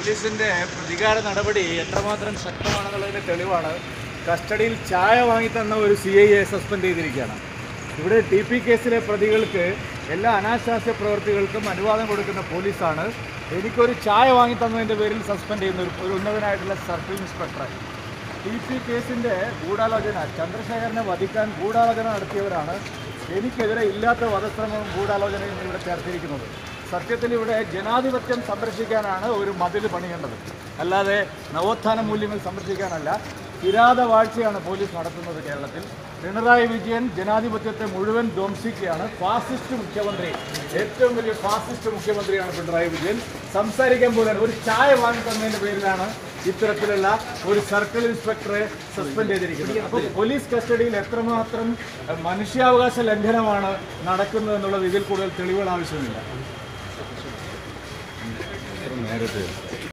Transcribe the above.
പോലീസിന്റെ പ്രതികാര നടപടി എത്രമാത്രം ശക്തമാണെന്നുള്ളതിന്റെ തെളിവാണ് കസ്റ്റഡിയിൽ ചായ വാങ്ങി തന്ന ഒരു സി ഐ എ സസ്പെൻഡ് ചെയ്തിരിക്കുകയാണ് ഇവിടെ ടി പി കേസിലെ പ്രതികൾക്ക് എല്ലാ അനാശാസ്യ പ്രവൃത്തികൾക്കും അനുവാദം കൊടുക്കുന്ന പോലീസാണ് എനിക്കൊരു ചായ വാങ്ങി തന്നതിൻ്റെ പേരിൽ സസ്പെൻഡ് ചെയ്യുന്ന ഒരു ഒരു ഉന്നതനായിട്ടുള്ള സർക്കിൾ ഇൻസ്പെക്ടറെ ടി പി കേസിൻ്റെ ഗൂഢാലോചന ചന്ദ്രശേഖരനെ വധിക്കാൻ ഗൂഢാലോചന നടത്തിയവരാണ് എനിക്കെതിരെ ഇല്ലാത്ത വധശ്രമവും ഗൂഢാലോചനയും ഇവിടെ ചേർത്തിരിക്കുന്നത് സത്യത്തിൽ ഇവിടെ ജനാധിപത്യം സംരക്ഷിക്കാനാണ് ഒരു മതിൽ പണിയേണ്ടത് അല്ലാതെ നവോത്ഥാന മൂല്യങ്ങൾ സംരക്ഷിക്കാനല്ല കിരാത വാഴ്ചയാണ് പോലീസ് നടത്തുന്നത് കേരളത്തിൽ പിണറായി വിജയൻ ജനാധിപത്യത്തെ മുഴുവൻ ധ്വംസിക്കുകയാണ് ഫാസിസ്റ്റ് മുഖ്യമന്ത്രി ഏറ്റവും വലിയ ഫാസിസ്റ്റ് മുഖ്യമന്ത്രിയാണ് പിണറായി വിജയൻ സംസാരിക്കാൻ പോലും ഒരു ചായ വാങ്ങി തന്നതിന്റെ പേരിലാണ് ഇത്തരത്തിലുള്ള ഒരു സർക്കിൾ ഇൻസ്പെക്ടറെ സസ്പെൻഡ് ചെയ്തിരിക്കുന്നത് അപ്പോൾ പോലീസ് കസ്റ്റഡിയിൽ എത്രമാത്രം അഹ്, മനുഷ്യാവകാശ ലംഘനമാണ് നടക്കുന്നത് എന്നുള്ളത് ഇതിൽ കൂടുതൽ തെളിവുകൾ ആവശ്യമില്ല നേരത്തെ